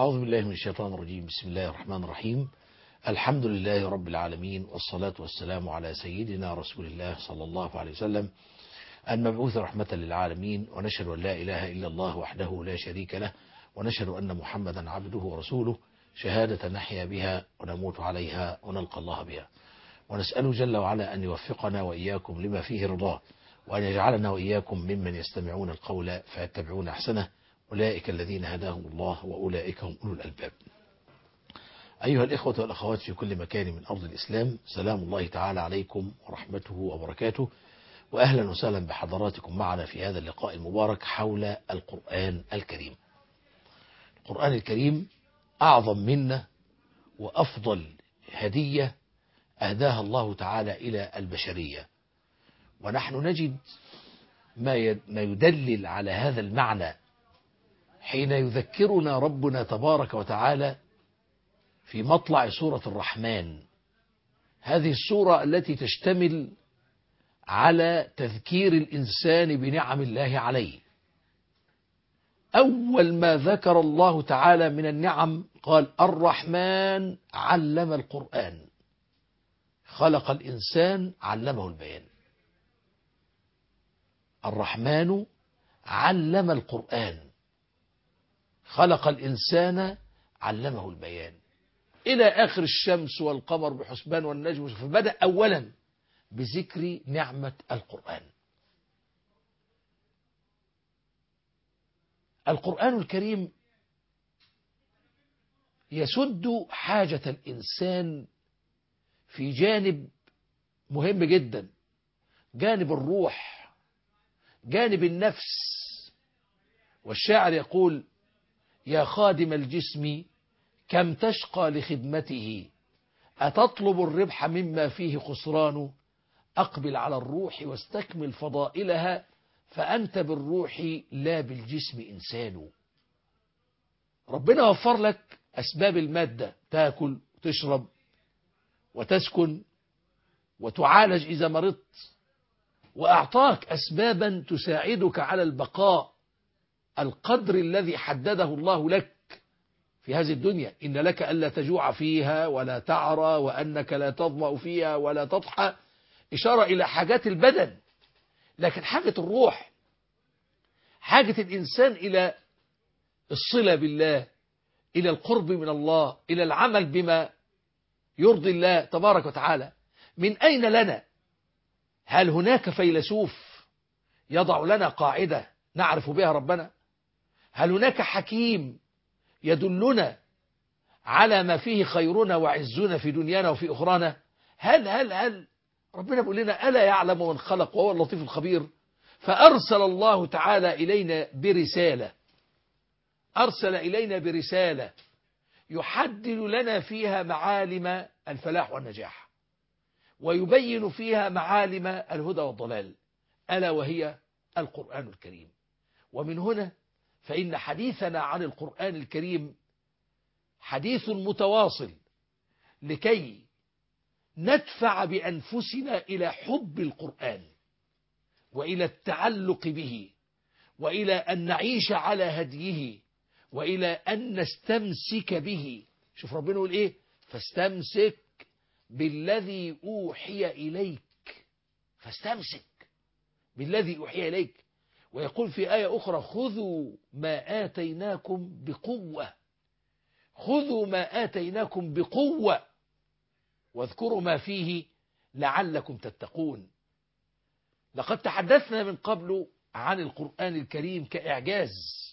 أعوذ بالله من الشيطان الرجيم بسم الله الرحمن الرحيم الحمد لله رب العالمين والصلاة والسلام على سيدنا رسول الله صلى الله عليه وسلم المبعوث رحمة للعالمين ونشهد أن لا إله إلا الله وحده لا شريك له ونشهد أن محمدا عبده ورسوله شهادة نحيا بها ونموت عليها ونلقى الله بها ونسأله جل وعلا أن يوفقنا وإياكم لما فيه رضاه وأن يجعلنا وإياكم ممن يستمعون القول فيتبعون أحسنه أولئك الذين هداهم الله وأولئك هم أولو الألباب أيها الإخوة والأخوات في كل مكان من أرض الإسلام سلام الله تعالى عليكم ورحمته وبركاته وأهلا وسهلا بحضراتكم معنا في هذا اللقاء المبارك حول القرآن الكريم القرآن الكريم أعظم منا وأفضل هدية أهداها الله تعالى إلى البشرية ونحن نجد ما يدلل على هذا المعنى حين يذكرنا ربنا تبارك وتعالى في مطلع سورة الرحمن هذه السورة التي تشتمل على تذكير الإنسان بنعم الله عليه أول ما ذكر الله تعالى من النعم قال الرحمن علم القرآن خلق الإنسان علمه البيان الرحمن علم القرآن خلق الإنسان علمه البيان إلى آخر الشمس والقمر بحسبان والنجم فبدأ أولا بذكر نعمة القرآن القرآن الكريم يسد حاجة الإنسان في جانب مهم جدا جانب الروح جانب النفس والشاعر يقول يا خادم الجسم كم تشقى لخدمته أتطلب الربح مما فيه خسران أقبل على الروح واستكمل فضائلها فأنت بالروح لا بالجسم إنسان ربنا وفر لك أسباب المادة تاكل وتشرب وتسكن وتعالج إذا مرضت وأعطاك أسبابا تساعدك على البقاء القدر الذي حدده الله لك في هذه الدنيا إن لك ألا تجوع فيها ولا تعرى وأنك لا تظمأ فيها ولا تضحى إشارة إلى حاجات البدن لكن حاجة الروح حاجة الإنسان إلى الصلة بالله إلى القرب من الله إلى العمل بما يرضي الله تبارك وتعالى من أين لنا هل هناك فيلسوف يضع لنا قاعدة نعرف بها ربنا هل هناك حكيم يدلنا على ما فيه خيرنا وعزنا في دنيانا وفي أخرانا هل هل هل ربنا بيقول لنا ألا يعلم من خلق وهو اللطيف الخبير فأرسل الله تعالى إلينا برسالة أرسل إلينا برسالة يحدد لنا فيها معالم الفلاح والنجاح ويبين فيها معالم الهدى والضلال ألا وهي القرآن الكريم ومن هنا فإن حديثنا عن القرآن الكريم حديث متواصل لكي ندفع بأنفسنا إلى حب القرآن وإلى التعلق به وإلى أن نعيش على هديه وإلى أن نستمسك به شوف ربنا يقول إيه فاستمسك بالذي أوحي إليك فاستمسك بالذي أوحي إليك ويقول في آية أخرى خذوا ما آتيناكم بقوة خذوا ما آتيناكم بقوة واذكروا ما فيه لعلكم تتقون لقد تحدثنا من قبل عن القرآن الكريم كإعجاز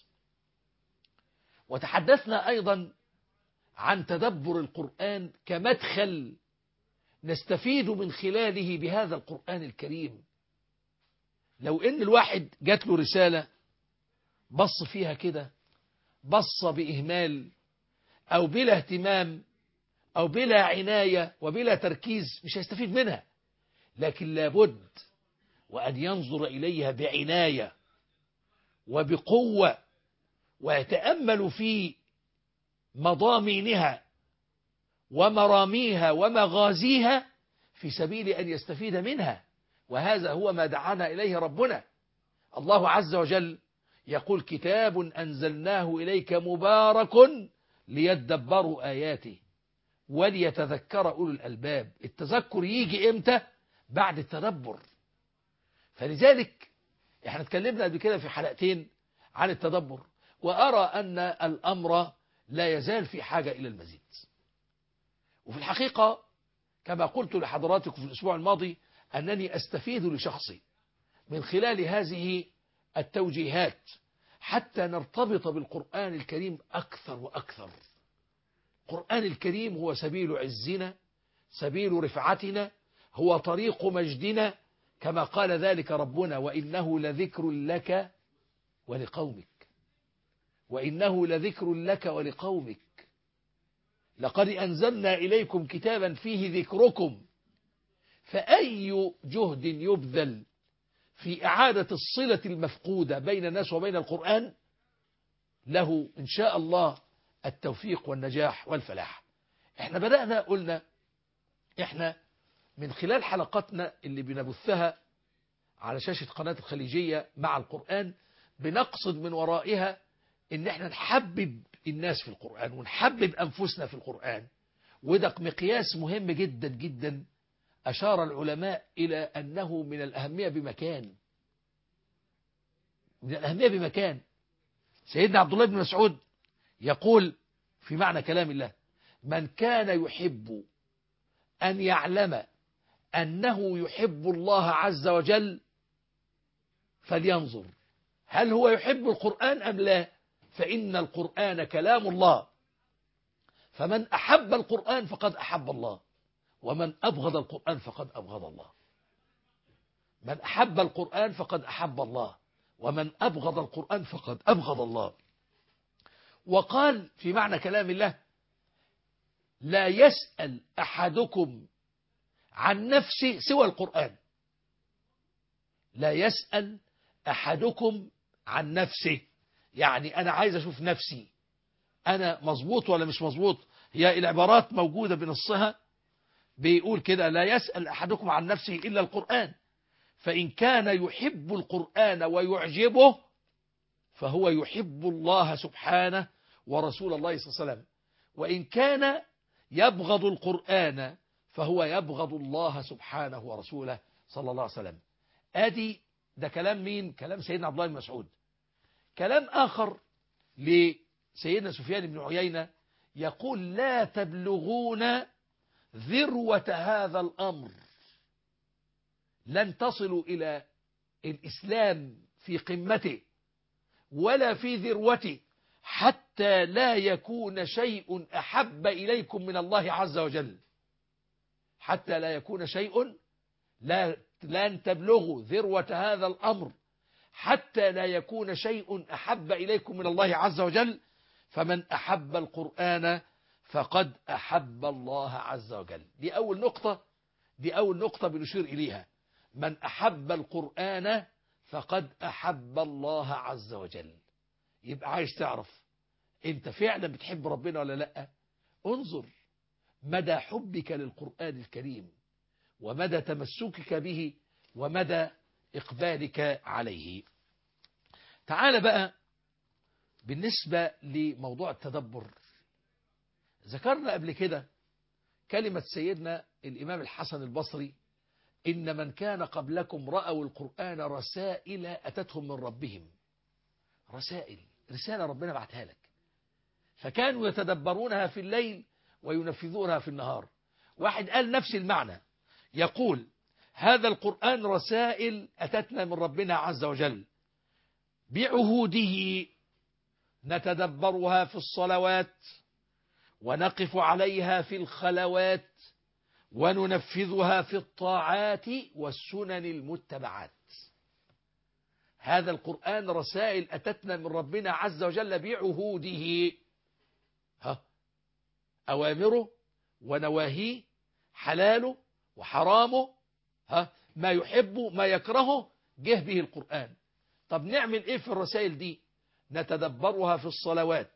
وتحدثنا أيضا عن تدبر القرآن كمدخل نستفيد من خلاله بهذا القرآن الكريم لو ان الواحد جات له رسالة بص فيها كده بص بإهمال أو بلا اهتمام أو بلا عناية وبلا تركيز مش هيستفيد منها لكن لابد وأن ينظر إليها بعناية وبقوة ويتأمل في مضامينها ومراميها ومغازيها في سبيل أن يستفيد منها وهذا هو ما دعانا إليه ربنا الله عز وجل يقول كتاب أنزلناه إليك مبارك ليدبروا آياته وليتذكر أولو الألباب التذكر يجي إمتى بعد التدبر فلذلك احنا اتكلمنا قبل كده في حلقتين عن التدبر وأرى أن الأمر لا يزال في حاجة إلى المزيد وفي الحقيقة كما قلت لحضراتكم في الأسبوع الماضي أنني أستفيد لشخصي من خلال هذه التوجيهات حتى نرتبط بالقرآن الكريم أكثر وأكثر القرآن الكريم هو سبيل عزنا سبيل رفعتنا هو طريق مجدنا كما قال ذلك ربنا وإنه لذكر لك ولقومك وإنه لذكر لك ولقومك لقد أنزلنا إليكم كتابا فيه ذكركم فأي جهد يبذل في إعادة الصلة المفقودة بين الناس وبين القرآن له إن شاء الله التوفيق والنجاح والفلاح احنا بدأنا قلنا احنا من خلال حلقاتنا اللي بنبثها على شاشة قناة الخليجية مع القرآن بنقصد من ورائها ان احنا نحبب الناس في القرآن ونحبب أنفسنا في القرآن وده مقياس مهم جدا جدا أشار العلماء إلى أنه من الأهمية بمكان من الأهمية بمكان سيدنا عبد الله بن مسعود يقول في معنى كلام الله من كان يحب أن يعلم أنه يحب الله عز وجل فلينظر هل هو يحب القرآن أم لا فإن القرآن كلام الله فمن أحب القرآن فقد أحب الله ومن أبغض القرآن فقد أبغض الله من أحب القرآن فقد أحب الله ومن أبغض القرآن فقد أبغض الله وقال في معنى كلام الله لا يسأل أحدكم عن نفسه سوى القرآن لا يسأل أحدكم عن نفسه يعني أنا عايز أشوف نفسي أنا مظبوط ولا مش مظبوط هي العبارات موجودة بنصها بيقول كده لا يسأل أحدكم عن نفسه إلا القرآن فإن كان يحب القرآن ويعجبه فهو يحب الله سبحانه ورسول الله صلى الله عليه وسلم وإن كان يبغض القرآن فهو يبغض الله سبحانه ورسوله صلى الله عليه وسلم ادي ده كلام مين كلام سيدنا عبد الله بن مسعود كلام آخر لسيدنا سفيان بن عيينة يقول لا تبلغون ذروة هذا الأمر لن تصلوا إلى الإسلام في قمته ولا في ذروته حتى لا يكون شيء أحب إليكم من الله عز وجل حتى لا يكون شيء لا لن تبلغوا ذروة هذا الأمر حتى لا يكون شيء أحب إليكم من الله عز وجل فمن أحب القرآن فقد أحب الله عز وجل دي أول نقطة دي أول نقطة بنشير إليها من أحب القرآن فقد أحب الله عز وجل يبقى عايز تعرف انت فعلا بتحب ربنا ولا لا انظر مدى حبك للقرآن الكريم ومدى تمسكك به ومدى إقبالك عليه تعال بقى بالنسبة لموضوع التدبر ذكرنا قبل كده كلمة سيدنا الإمام الحسن البصري إن من كان قبلكم رأوا القرآن رسائل أتتهم من ربهم رسائل رسالة ربنا بعتها لك فكانوا يتدبرونها في الليل وينفذونها في النهار واحد قال نفس المعنى يقول هذا القرآن رسائل أتتنا من ربنا عز وجل بعهوده نتدبرها في الصلوات ونقف عليها في الخلوات وننفذها في الطاعات والسنن المتبعات هذا القرآن رسائل أتتنا من ربنا عز وجل بعهوده ها أوامره ونواهيه حلاله وحرامه ها ما يحبه ما يكرهه جه به القرآن طب نعمل ايه في الرسائل دي نتدبرها في الصلوات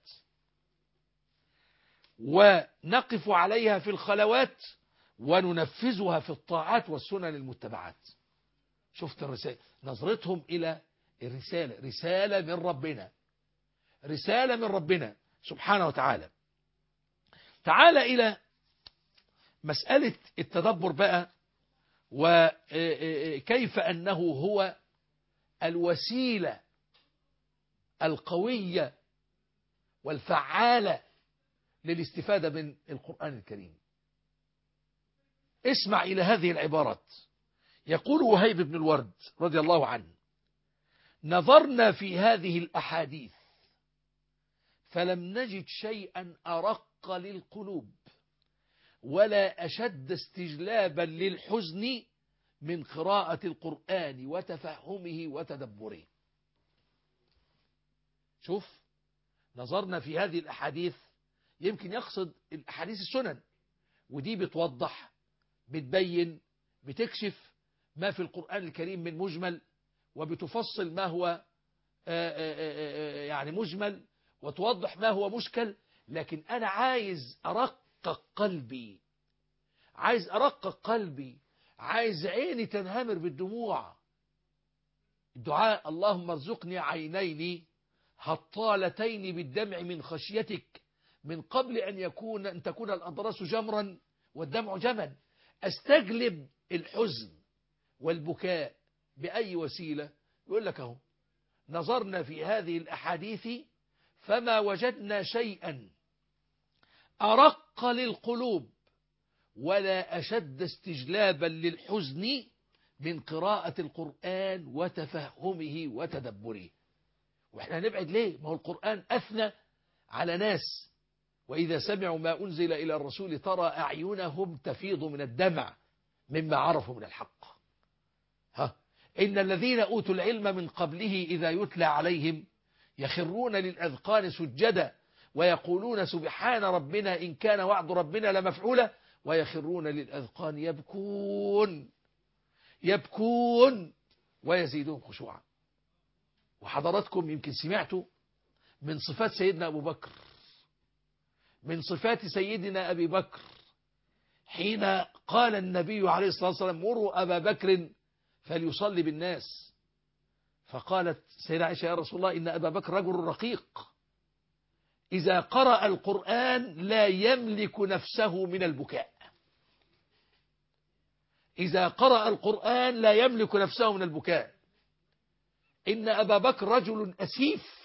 ونقف عليها في الخلوات وننفذها في الطاعات والسنن المتبعات شفت الرسائل نظرتهم إلى الرسالة رسالة من ربنا رسالة من ربنا سبحانه وتعالى تعال إلى مسألة التدبر بقى وكيف أنه هو الوسيلة القوية والفعالة للاستفادة من القرآن الكريم اسمع إلى هذه العبارات يقول وهيب بن الورد رضي الله عنه نظرنا في هذه الأحاديث فلم نجد شيئا أرق للقلوب ولا أشد استجلابا للحزن من قراءة القرآن وتفهمه وتدبره شوف نظرنا في هذه الأحاديث يمكن يقصد الأحاديث السنن ودي بتوضح بتبين بتكشف ما في القرآن الكريم من مجمل وبتفصل ما هو يعني مجمل وتوضح ما هو مشكل لكن أنا عايز أرقق قلبي عايز أرقق قلبي عايز عيني تنهمر بالدموع الدعاء اللهم ارزقني عينين هطالتين بالدمع من خشيتك من قبل أن يكون أن تكون الأضراس جمرا والدمع جما استجلب الحزن والبكاء بأي وسيلة يقول لك اهو نظرنا في هذه الأحاديث فما وجدنا شيئا أرق للقلوب ولا أشد استجلابا للحزن من قراءة القرآن وتفهمه وتدبره واحنا هنبعد ليه ما هو القرآن أثنى على ناس وإذا سمعوا ما أنزل إلى الرسول ترى أعينهم تفيض من الدمع مما عرفوا من الحق ها إن الذين أوتوا العلم من قبله إذا يتلى عليهم يخرون للأذقان سجدا ويقولون سبحان ربنا إن كان وعد ربنا لمفعولا ويخرون للأذقان يبكون يبكون ويزيدون خشوعا وحضراتكم يمكن سمعتوا من صفات سيدنا أبو بكر من صفات سيدنا أبي بكر حين قال النبي عليه الصلاة والسلام مروا أبا بكر فليصلي بالناس فقالت سيدة عائشة يا رسول الله إن أبا بكر رجل رقيق إذا قرأ القرآن لا يملك نفسه من البكاء إذا قرأ القرآن لا يملك نفسه من البكاء إن أبا بكر رجل أسيف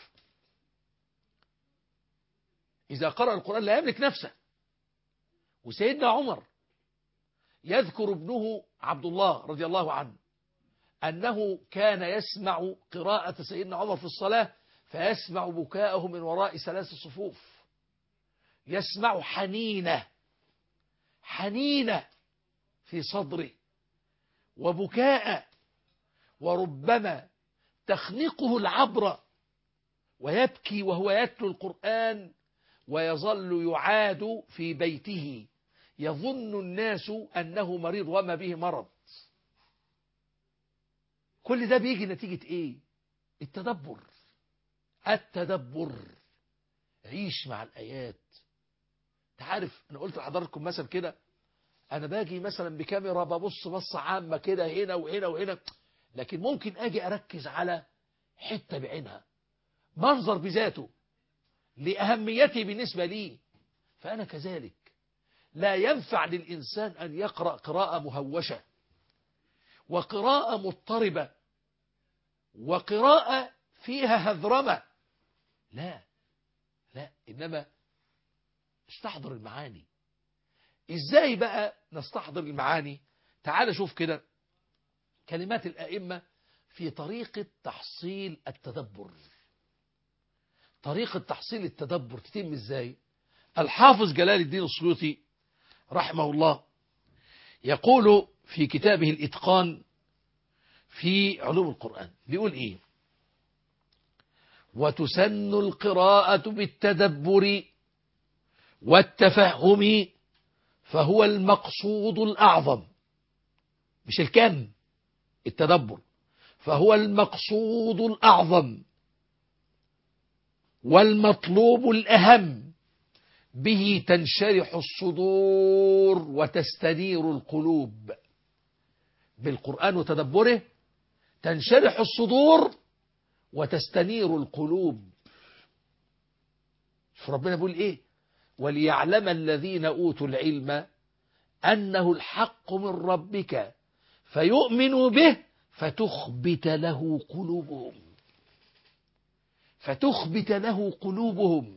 إذا قرأ القرآن لا يملك نفسه وسيدنا عمر يذكر ابنه عبد الله رضي الله عنه أنه كان يسمع قراءة سيدنا عمر في الصلاة فيسمع بكاءه من وراء ثلاث صفوف يسمع حنينة حنينة في صدره وبكاء وربما تخنقه العبرة ويبكي وهو يتلو القرآن ويظل يعاد في بيته يظن الناس أنه مريض وما به مرض كل ده بيجي نتيجة ايه التدبر التدبر عيش مع الآيات تعرف أنا قلت لحضراتكم مثلا كده أنا باجي مثلا بكاميرا ببص بصة عامة كده هنا وهنا وهنا لكن ممكن أجي أركز على حتة بعينها منظر بذاته لأهميته بالنسبة لي فأنا كذلك لا ينفع للإنسان أن يقرأ قراءة مهوشة وقراءة مضطربة وقراءة فيها هذرمة لا لا إنما استحضر المعاني إزاي بقى نستحضر المعاني تعال شوف كده كلمات الأئمة في طريقة تحصيل التدبر طريقة تحصيل التدبر تتم إزاي الحافظ جلال الدين السيوطي رحمه الله يقول في كتابه الإتقان في علوم القرآن بيقول إيه وتسن القراءة بالتدبر والتفهم فهو المقصود الأعظم مش الكم التدبر فهو المقصود الأعظم والمطلوب الأهم به تنشرح الصدور وتستنير القلوب بالقرآن وتدبره تنشرح الصدور وتستنير القلوب شوف ربنا بيقول ايه وليعلم الذين أوتوا العلم أنه الحق من ربك فيؤمنوا به فتخبت له قلوبهم فتخبت له قلوبهم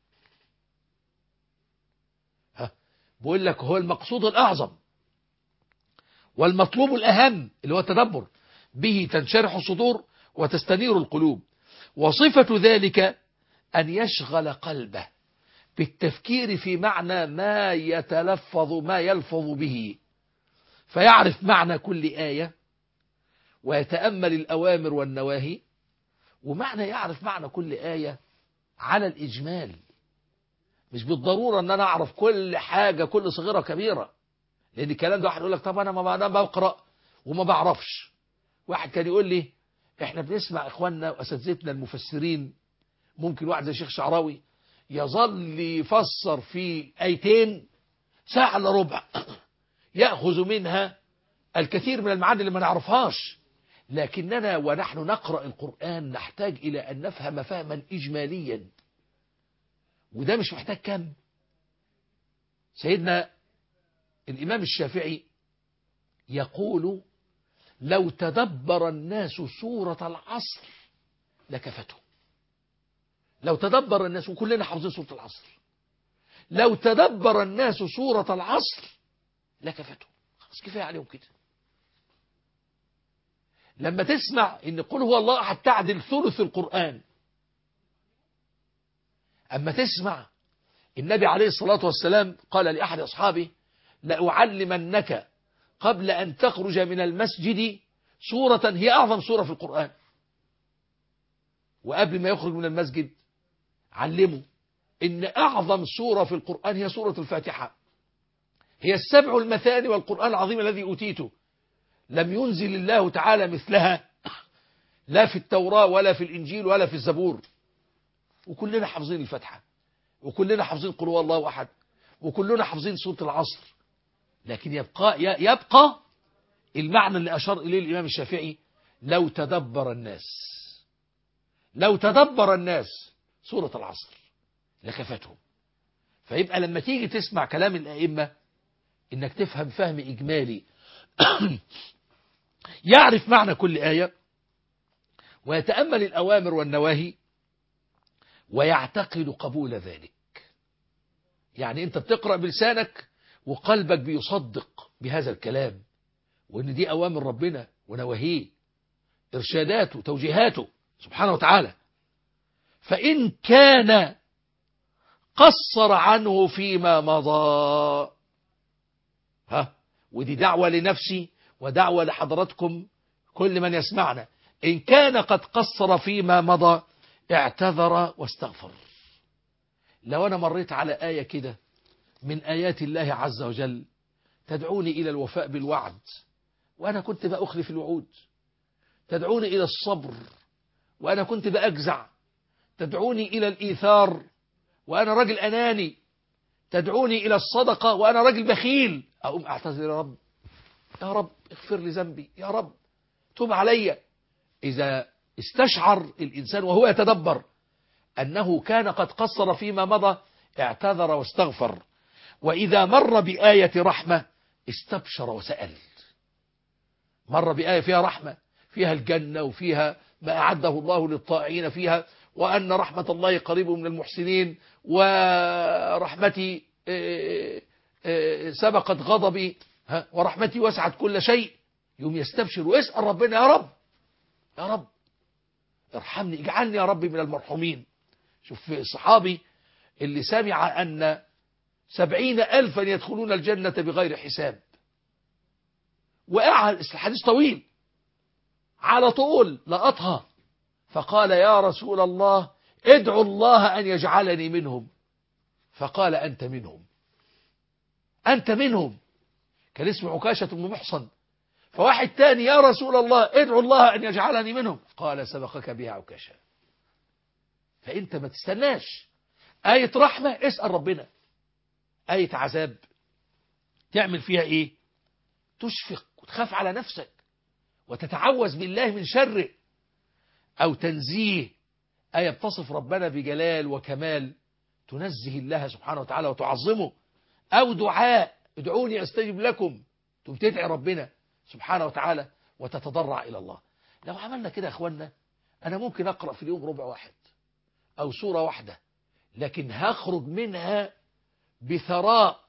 ها بقول لك هو المقصود الأعظم والمطلوب الأهم اللي هو التدبر به تنشرح الصدور وتستنير القلوب وصفة ذلك أن يشغل قلبه بالتفكير في معنى ما يتلفظ ما يلفظ به فيعرف معنى كل آية ويتأمل الأوامر والنواهي ومعنى يعرف معنى كل آية على الإجمال مش بالضرورة أن أنا أعرف كل حاجة كل صغيرة كبيرة لأن الكلام ده واحد يقول لك طب أنا ما أنا بقرأ وما بعرفش واحد كان يقول لي احنا بنسمع اخواننا واساتذتنا المفسرين ممكن واحد زي الشيخ شعراوي يظل يفسر في ايتين ساعة الا ربع يأخذ منها الكثير من المعاني اللي ما نعرفهاش لكننا ونحن نقرأ القرآن نحتاج إلى أن نفهم فهما إجماليا وده مش محتاج كم سيدنا الإمام الشافعي يقول لو تدبر الناس سورة العصر لكفتهم لو تدبر الناس وكلنا حافظين سورة العصر لو تدبر الناس سورة العصر لكفتهم خلاص كفاية عليهم كده لما تسمع ان قل هو الله احد تعدل ثلث القرآن اما تسمع النبي عليه الصلاة والسلام قال لأحد أصحابه لأعلمنك قبل أن تخرج من المسجد سورة هي أعظم سورة في القرآن وقبل ما يخرج من المسجد علمه إن أعظم سورة في القرآن هي سورة الفاتحة هي السبع المثاني والقرآن العظيم الذي أوتيته لم ينزل الله تعالى مثلها لا في التوراة ولا في الإنجيل ولا في الزبور وكلنا حافظين الفاتحة وكلنا حافظين قل هو الله أحد وكلنا حافظين سورة العصر لكن يبقى يبقى المعنى اللي أشار إليه الإمام الشافعي لو تدبر الناس لو تدبر الناس سورة العصر لكفتهم فيبقى لما تيجي تسمع كلام الأئمة إنك تفهم فهم إجمالي يعرف معنى كل آية ويتأمل الأوامر والنواهي ويعتقد قبول ذلك يعني أنت بتقرأ بلسانك وقلبك بيصدق بهذا الكلام وان دي اوامر ربنا ونواهيه ارشاداته توجيهاته سبحانه وتعالى فان كان قصر عنه فيما مضى ها ودي دعوة لنفسي ودعوة لحضراتكم كل من يسمعنا إن كان قد قصر فيما مضى اعتذر واستغفر لو أنا مريت على آية كده من آيات الله عز وجل تدعوني إلى الوفاء بالوعد وأنا كنت بأخلف الوعود تدعوني إلى الصبر وأنا كنت بأجزع تدعوني إلى الإيثار وأنا رجل أناني تدعوني إلى الصدقة وأنا رجل بخيل أقوم أعتذر يا رب يا رب اغفر لي ذنبي يا رب توب علي إذا استشعر الإنسان وهو يتدبر أنه كان قد قصر فيما مضى اعتذر واستغفر وإذا مر بآية رحمة استبشر وسأل مر بآية فيها رحمة فيها الجنة وفيها ما أعده الله للطائعين فيها وأن رحمة الله قريب من المحسنين ورحمتي سبقت غضبي ورحمتي وسعت كل شيء يوم يستبشر ويسأل ربنا يا رب يا رب ارحمني اجعلني يا رب من المرحومين شوف الصحابي اللي سمع أن سبعين ألفا يدخلون الجنة بغير حساب وقع الحديث طويل على طول لقطها فقال يا رسول الله ادعو الله أن يجعلني منهم فقال أنت منهم أنت منهم كان اسمه عكاشة بن محصن فواحد تاني يا رسول الله ادعو الله أن يجعلني منهم قال سبقك بها عكاشة فأنت ما تستناش آية رحمة اسأل ربنا آية عذاب تعمل فيها إيه تشفق وتخاف على نفسك وتتعوذ بالله من شره أو تنزيه آية بتصف ربنا بجلال وكمال تنزه الله سبحانه وتعالى وتعظمه أو دعاء ادعوني أستجب لكم تبتدعي ربنا سبحانه وتعالى وتتضرع إلى الله لو عملنا كده يا أخوانا أنا ممكن أقرأ في اليوم ربع واحد أو سورة واحدة لكن هخرج منها بثراء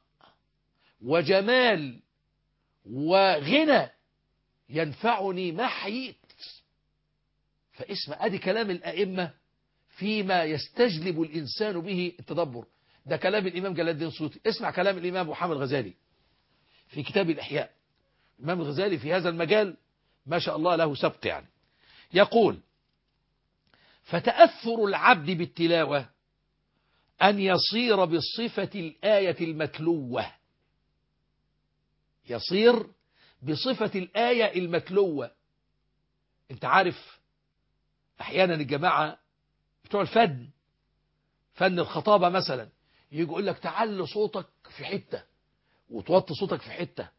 وجمال وغنى ينفعني ما حييت فاسمع ادي كلام الائمه فيما يستجلب الانسان به التدبر ده كلام الامام جلال الدين السيوطي اسمع كلام الامام محمد الغزالي في كتاب الاحياء الامام الغزالي في هذا المجال ما شاء الله له سبق يعني يقول فتاثر العبد بالتلاوه ان يصير بصفه الايه المتلوه يصير بصفة الآية المتلوة انت عارف احيانا الجماعة بتوع الفن فن الخطابة مثلا يجي يقول لك تعلي صوتك في حتة وتوطي صوتك في حتة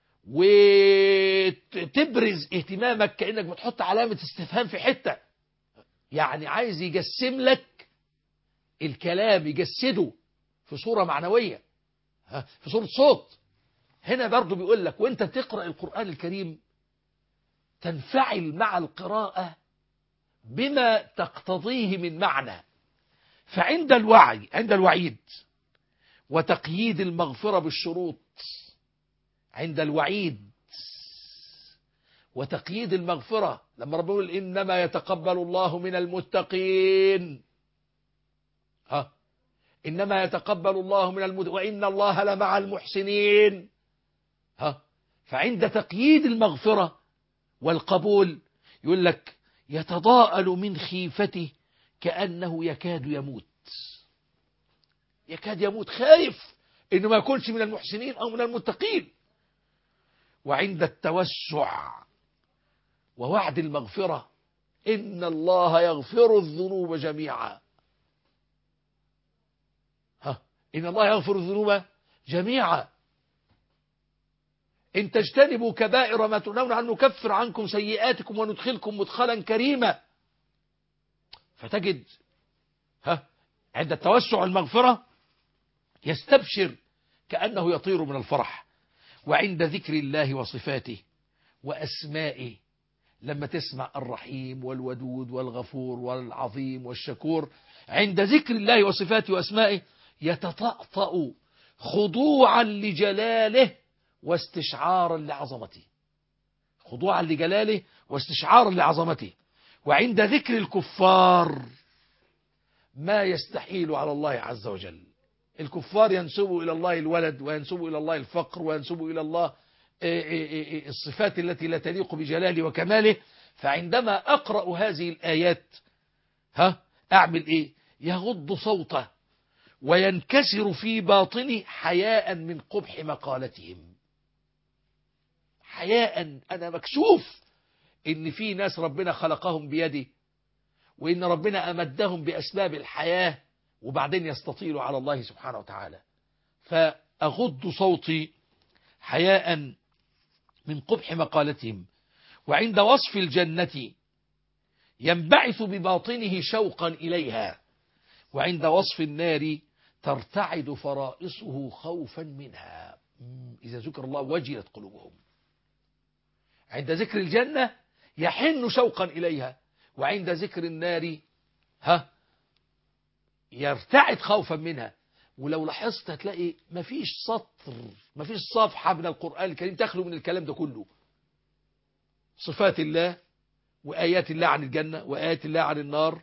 وتبرز اهتمامك كأنك بتحط علامة استفهام في حتة يعني عايز يجسم لك الكلام يجسده في صورة معنوية في صورة صوت هنا برضو بيقول لك وانت تقرأ القرآن الكريم تنفعل مع القراءة بما تقتضيه من معنى فعند الوعي عند الوعيد وتقييد المغفرة بالشروط عند الوعيد وتقييد المغفرة لما ربنا يقول إنما يتقبل الله من المتقين ها إنما يتقبل الله من المتقين وإن الله لمع المحسنين ها فعند تقييد المغفرة والقبول يقول لك يتضاءل من خيفته كأنه يكاد يموت يكاد يموت خايف انه ما يكونش من المحسنين او من المتقين وعند التوسع ووعد المغفرة إن الله يغفر الذنوب جميعا ها إن الله يغفر الذنوب جميعا إن تجتنبوا كبائر ما تنهون عنه نكفر عنكم سيئاتكم وندخلكم مدخلا كريما فتجد ها عند التوسع المغفرة يستبشر كأنه يطير من الفرح وعند ذكر الله وصفاته وأسمائه لما تسمع الرحيم والودود والغفور والعظيم والشكور عند ذكر الله وصفاته وأسمائه يتطأطأ خضوعا لجلاله واستشعارا لعظمته خضوعا لجلاله واستشعارا لعظمته وعند ذكر الكفار ما يستحيل على الله عز وجل الكفار ينسبوا إلى الله الولد وينسبوا إلى الله الفقر وينسبوا إلى الله الصفات التي لا تليق بجلاله وكماله فعندما أقرأ هذه الآيات ها أعمل إيه يغض صوته وينكسر في باطني حياء من قبح مقالتهم حياء أنا مكسوف إن في ناس ربنا خلقهم بيده وإن ربنا أمدهم بأسباب الحياة وبعدين يستطيلوا على الله سبحانه وتعالى فأغض صوتي حياء من قبح مقالتهم وعند وصف الجنة ينبعث بباطنه شوقا إليها وعند وصف النار ترتعد فرائصه خوفا منها إذا ذكر الله وجلت قلوبهم عند ذكر الجنة يحن شوقا إليها وعند ذكر النار ها يرتعد خوفا منها ولو لاحظت هتلاقي مفيش سطر مفيش صفحة من القرآن الكريم تخلو من الكلام ده كله صفات الله وآيات الله عن الجنة وآيات الله عن النار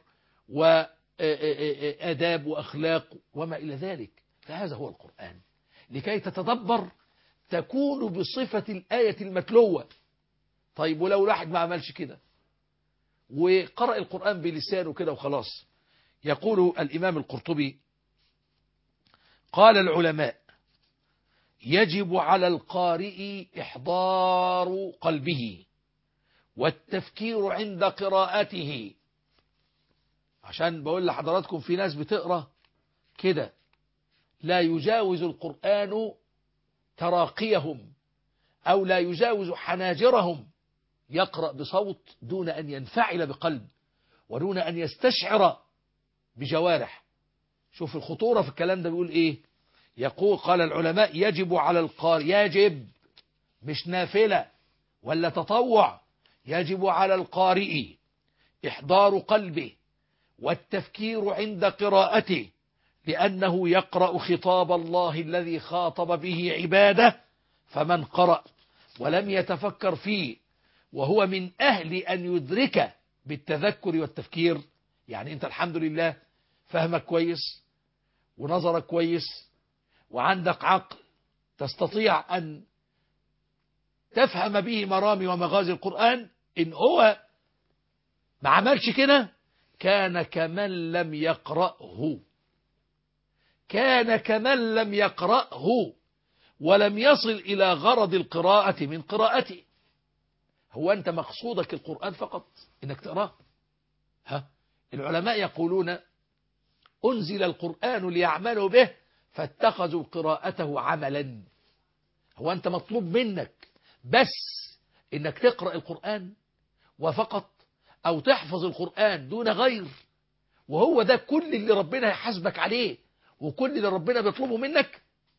وآداب وأخلاق وما إلى ذلك فهذا هو القرآن لكي تتدبر تكون بصفة الآية المتلوة طيب ولو واحد ما عملش كده وقرأ القرآن بلسانه كده وخلاص يقول الإمام القرطبي قال العلماء يجب على القارئ إحضار قلبه والتفكير عند قراءته عشان بقول لحضراتكم في ناس بتقرأ كده لا يجاوز القرآن تراقيهم أو لا يجاوز حناجرهم يقرأ بصوت دون أن ينفعل بقلب ودون أن يستشعر بجوارح شوف الخطورة في الكلام ده بيقول ايه يقول قال العلماء يجب على القارئ يجب مش نافلة ولا تطوع يجب على القارئ إحضار قلبه والتفكير عند قراءته لأنه يقرأ خطاب الله الذي خاطب به عباده فمن قرأ ولم يتفكر فيه وهو من أهل أن يدرك بالتذكر والتفكير يعني أنت الحمد لله فهمك كويس ونظرك كويس وعندك عقل تستطيع أن تفهم به مرامي ومغازي القرآن إن هو ما عملش كده كان كمن لم يقرأه كان كمن لم يقرأه ولم يصل إلى غرض القراءة من قراءته هو أنت مقصودك القرآن فقط إنك تقراه ها العلماء يقولون أنزل القرآن ليعملوا به فاتخذوا قراءته عملا هو أنت مطلوب منك بس إنك تقرأ القرآن وفقط أو تحفظ القرآن دون غير وهو ده كل اللي ربنا يحاسبك عليه وكل اللي ربنا بيطلبه منك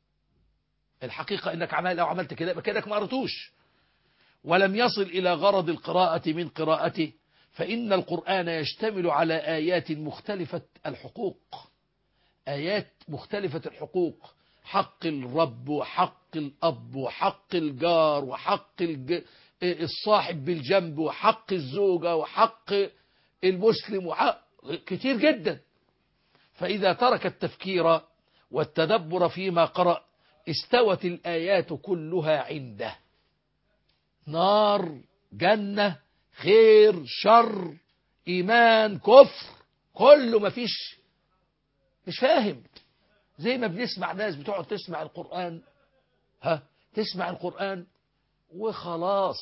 الحقيقة إنك عمل أو عملت كده يبقى كده ما قرأتوش ولم يصل إلى غرض القراءة من قراءته فإن القرآن يشتمل على آيات مختلفة الحقوق آيات مختلفة الحقوق حق الرب وحق الأب وحق الجار وحق الج... الصاحب بالجنب وحق الزوجة وحق المسلم وحق كتير جدا فإذا ترك التفكير والتدبر فيما قرأ استوت الآيات كلها عنده نار جنة خير شر إيمان كفر كله مفيش مش فاهم زي ما بنسمع ناس بتقعد تسمع القرآن ها تسمع القرآن وخلاص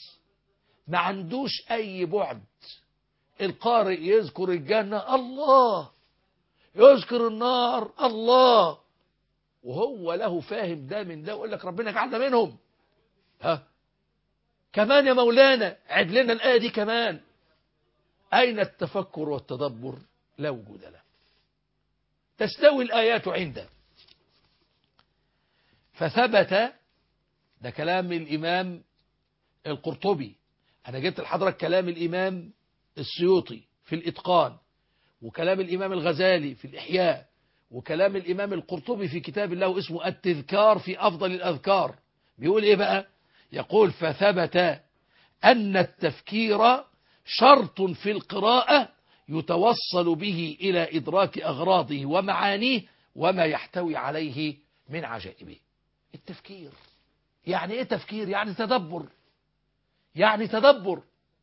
ما عندوش أي بعد القارئ يذكر الجنة الله يذكر النار الله وهو له فاهم ده من ده ويقول لك ربنا جعلنا منهم ها كمان يا مولانا عد لنا الآية دي كمان أين التفكر والتدبر لا وجود له تستوي الآيات عنده فثبت ده كلام الإمام القرطبي أنا جبت لحضرتك كلام الإمام السيوطي في الإتقان وكلام الإمام الغزالي في الإحياء وكلام الإمام القرطبي في كتاب الله اسمه التذكار في أفضل الأذكار بيقول إيه بقى يقول فثبت أن التفكير شرط في القراءة يتوصل به إلى إدراك أغراضه ومعانيه وما يحتوي عليه من عجائبه التفكير يعني إيه تفكير يعني تدبر يعني تدبر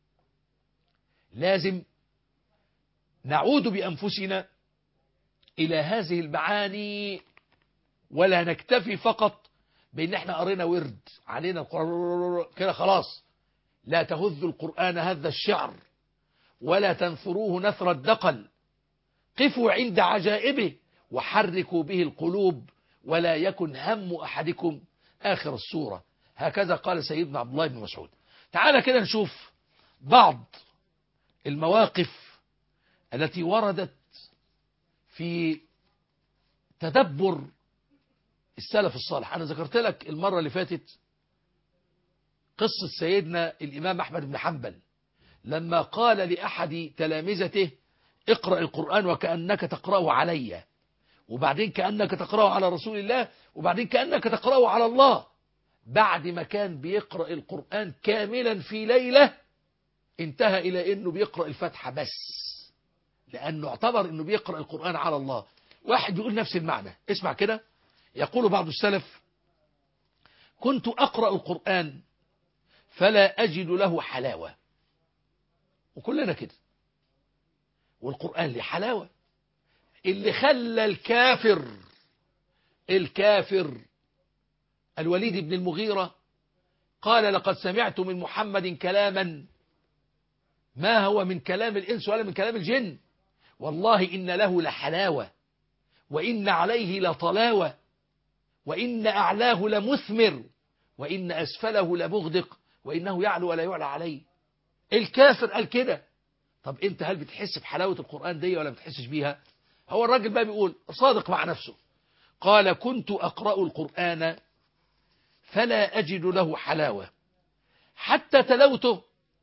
لازم نعود بأنفسنا إلى هذه المعاني ولا نكتفي فقط بأن احنا قرينا ورد علينا القرآن كده خلاص لا تهذ القرآن هذا الشعر ولا تنثروه نثر الدقل قفوا عند عجائبه وحركوا به القلوب ولا يكن هم أحدكم آخر السورة هكذا قال سيدنا عبد الله بن مسعود تعال كده نشوف بعض المواقف التي وردت في تدبر السلف الصالح أنا ذكرت لك المرة اللي فاتت قصة سيدنا الإمام أحمد بن حنبل لما قال لأحد تلامذته اقرأ القرآن وكأنك تقرأه علي وبعدين كأنك تقرأه على رسول الله وبعدين كأنك تقرأه على الله بعد ما كان بيقرأ القرآن كاملا في ليلة انتهى إلى أنه بيقرأ الفاتحة بس لأنه اعتبر أنه بيقرأ القرآن على الله واحد بيقول نفس المعنى اسمع كده يقول بعض السلف كنت أقرأ القرآن فلا أجد له حلاوة وكلنا كده والقرآن له حلاوة اللي خلى الكافر الكافر الوليد بن المغيرة قال لقد سمعت من محمد كلاما ما هو من كلام الإنس ولا من كلام الجن والله إن له لحلاوة وإن عليه لطلاوة وإن أعلاه لمثمر وإن أسفله لمغدق وإنه يعلو ولا يعلى عليه الكافر قال كده طب انت هل بتحس بحلاوة القرآن دي ولا بتحسش بيها هو الراجل بقى بيقول صادق مع نفسه قال كنت أقرأ القرآن فلا أجد له حلاوة حتى تلوته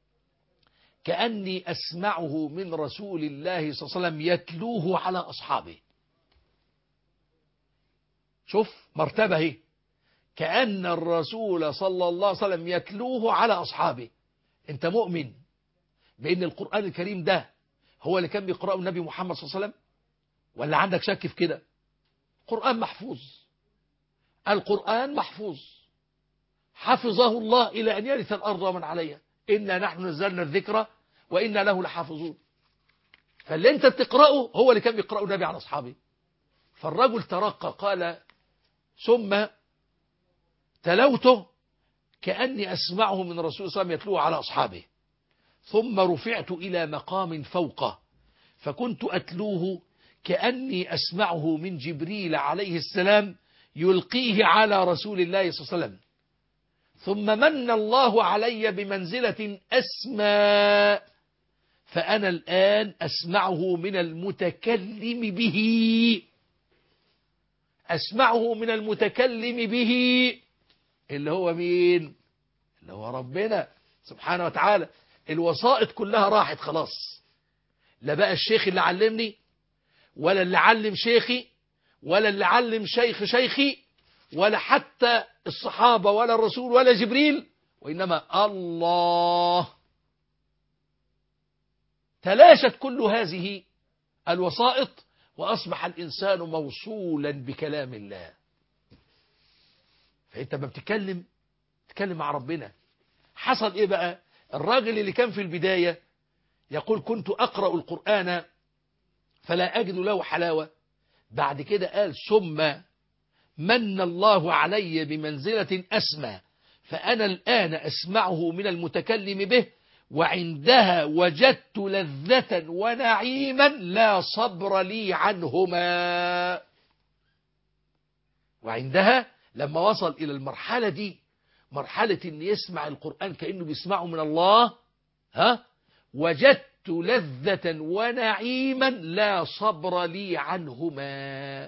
كأني أسمعه من رسول الله صلى الله عليه وسلم يتلوه على أصحابه شوف مرتبة هي كأن الرسول صلى الله عليه وسلم يتلوه على أصحابه أنت مؤمن بأن القرآن الكريم ده هو اللي كان بيقرأه النبي محمد صلى الله عليه وسلم ولا عندك شك في كده القرآن محفوظ القرآن محفوظ حفظه الله إلى أن يرث الأرض ومن عليها إنا نحن نزلنا الذكر وإنا له لحافظون فاللي انت بتقرأه هو اللي كان بيقرأه النبي على أصحابه فالرجل ترقى قال ثم تلوته كأني أسمعه من رسول الله صلى الله عليه وسلم يتلوه على أصحابه ثم رفعت إلى مقام فوقه فكنت أتلوه كأني أسمعه من جبريل عليه السلام يلقيه على رسول الله صلى الله عليه وسلم ثم من الله علي بمنزلة أسمى فأنا الآن أسمعه من المتكلم به أسمعه من المتكلم به اللي هو مين اللي هو ربنا سبحانه وتعالى الوسائط كلها راحت خلاص لا بقى الشيخ اللي علمني ولا اللي علم شيخي ولا اللي علم شيخ شيخي ولا حتى الصحابة ولا الرسول ولا جبريل وإنما الله تلاشت كل هذه الوسائط وأصبح الإنسان موصولا بكلام الله فأنت ما بتتكلم تتكلم مع ربنا حصل إيه بقى الراجل اللي كان في البداية يقول كنت أقرأ القرآن فلا أجد له حلاوة بعد كده قال ثم من الله علي بمنزلة أسمى فأنا الآن أسمعه من المتكلم به وعندها وجدت لذة ونعيما لا صبر لي عنهما وعندها لما وصل إلى المرحلة دي مرحلة أن يسمع القرآن كأنه بيسمعه من الله ها وجدت لذة ونعيما لا صبر لي عنهما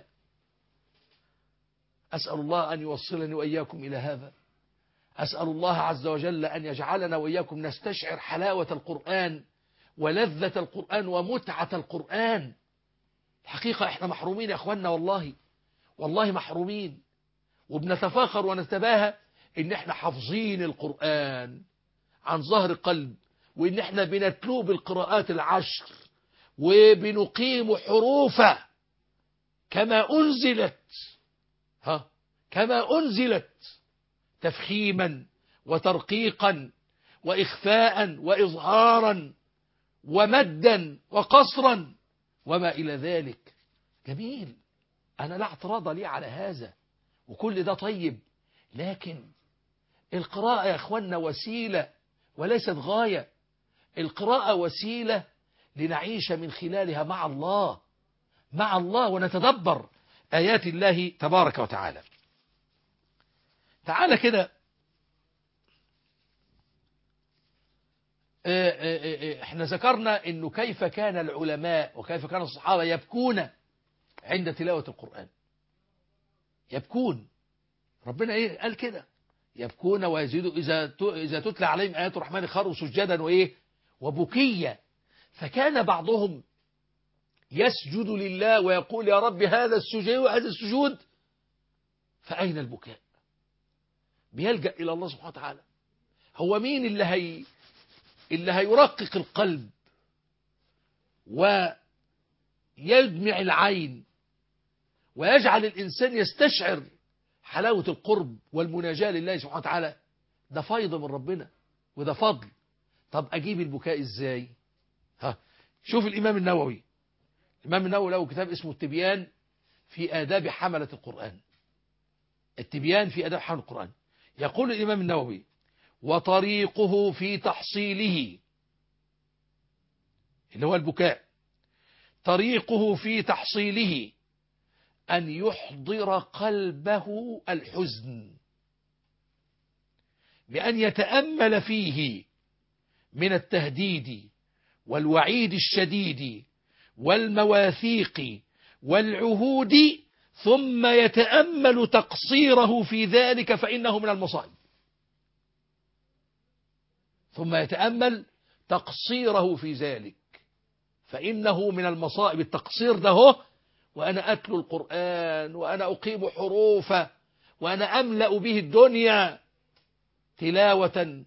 أسأل الله أن يوصلني وإياكم إلى هذا أسأل الله عز وجل أن يجعلنا وإياكم نستشعر حلاوة القرآن ولذة القرآن ومتعة القرآن الحقيقة احنا محرومين يا أخوانا والله والله محرومين وبنتفاخر ونتباهى ان احنا حافظين القرآن عن ظهر قلب وان احنا بنتلوه بالقراءات العشر وبنقيم حروفه كما أنزلت ها كما أنزلت تفخيما وترقيقا وإخفاء وإظهارا ومدا وقصرا وما إلى ذلك جميل أنا لا اعتراض لي على هذا وكل ده طيب لكن القراءة يا أخوانا وسيلة وليست غاية القراءة وسيلة لنعيش من خلالها مع الله مع الله ونتدبر آيات الله تبارك وتعالى تعالى كده احنا ذكرنا انه كيف كان العلماء وكيف كان الصحابة يبكون عند تلاوة القرآن يبكون ربنا ايه قال كده يبكون ويزيدوا إذا إذا تتلى عليهم آيات الرحمن خروا سجدا وإيه وبكيا فكان بعضهم يسجد لله ويقول يا رب هذا السجود وهذا السجود فأين البكاء بيلجأ إلى الله سبحانه وتعالى هو مين اللي هي اللي هيرقق القلب ويدمع العين ويجعل الإنسان يستشعر حلاوة القرب والمناجاة لله سبحانه وتعالى ده فيض من ربنا وده فضل طب أجيب البكاء إزاي ها شوف الإمام النووي الإمام النووي له كتاب اسمه التبيان في آداب حملة القرآن التبيان في آداب حملة القرآن يقول الإمام النووي وطريقه في تحصيله اللي هو البكاء طريقه في تحصيله أن يحضر قلبه الحزن بأن يتأمل فيه من التهديد والوعيد الشديد والمواثيق والعهود ثم يتأمل تقصيره في ذلك فإنه من المصائب ثم يتأمل تقصيره في ذلك فإنه من المصائب التقصير ده هو وأنا أتلو القرآن وأنا أقيم حروفه وأنا أملأ به الدنيا تلاوة